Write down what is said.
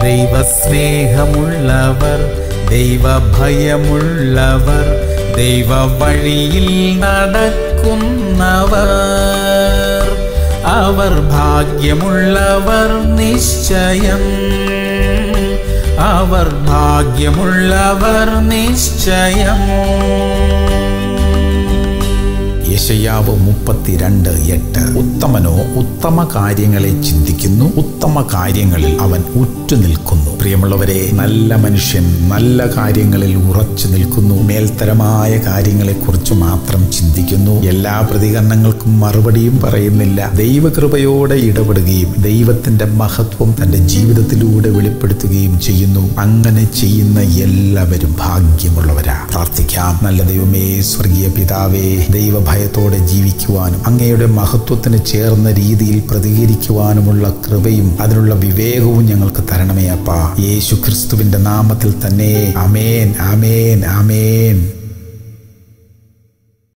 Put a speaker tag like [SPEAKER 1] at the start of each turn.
[SPEAKER 1] ദൈവസ്നേഹമുള്ളവർ ദൈവഭയമുള്ളവർ ദൈവ വഴിയിൽ നടക്കുന്നവർ അവർ ഭാഗ്യമുള്ളവർ നിശ്ചയം അവർ ഭാഗ്യമുള്ളവർ നിശ്ചയം
[SPEAKER 2] യശയാവ് മുപ്പത്തിരണ്ട് എട്ട് ഉത്തമനോ ഉത്തമ കാര്യങ്ങളെ ചിന്തിക്കുന്നു ഉത്തമ കാര്യങ്ങളിൽ അവൻ ഉറ്റുനിൽക്കുന്നു പ്രിയമുള്ളവരെ നല്ല മനുഷ്യൻ നല്ല കാര്യങ്ങളിൽ ഉറച്ചു നിൽക്കുന്നു മേൽത്തരമായ കാര്യങ്ങളെക്കുറിച്ച് മാത്രം ചിന്തിക്കുന്നു എല്ലാ പ്രതികരണങ്ങൾക്കും മറുപടിയും പറയുന്നില്ല ദൈവകൃപയോടെ ഇടപെടുകയും ദൈവത്തിന്റെ മഹത്വം തന്റെ ജീവിതത്തിലൂടെ വെളിപ്പെടുത്തുകയും ചെയ്യുന്നു അങ്ങനെ ചെയ്യുന്ന എല്ലാവരും ഭാഗ്യമുള്ളവരാ പ്രാർത്ഥിക്കാം നല്ല ദൈവമേ സ്വർഗീയ പിതാവേ ദൈവഭയത്തോടെ ജീവിക്കുവാനും അങ്ങയുടെ മഹത്വത്തിന് ചേർന്ന രീതിയിൽ പ്രതികരിക്കുവാനുമുള്ള കൃപയും അതിനുള്ള വിവേകവും ഞങ്ങൾക്ക് തരണമേ അപ്പാ യേശു ക്രിസ്തുവിന്റെ നാമത്തിൽ തന്നെ അമേൻ അമേൻ അമേൻ